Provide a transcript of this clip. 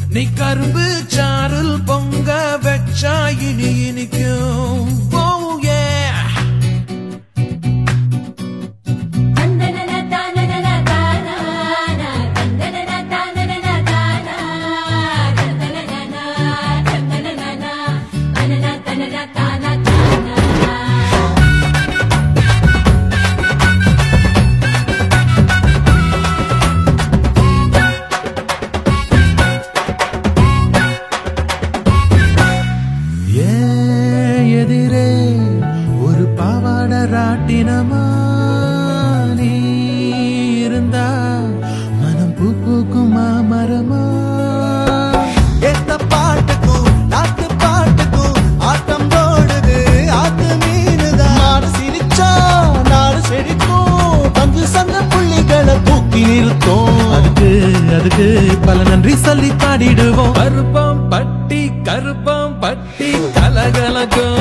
நீ கரும்பு சாருள் பொங்க வச்சா இனி இனிக்கும் Oh, yeah. தந்தனன தானனன தானானா தந்தனன தானனன தானா தந்தனன தந்தனன அனன தனன தானா தானா ஏன் எதிரே ஒரு பாவாட ராட்டினமா நீ இருந்தா மனம் பூ பூக்குமா மரமா எத்த பாட்டுக்கும் நாட்டு பாட்டுக்கும் ஆட்டம் போடுது ஆத்து மீனுதான் நாடு சிரிச்சா நாடு செழிக்கும் பங்கு சந்த புள்ளிகளை தூக்கி நிறுத்தும் அதுக்கு அதுக்கு பல நன்றி சொல்லி பாடிடுவோம் கருப்பம் பட்டி கருப்பம் பட்டி கலகலக்கும்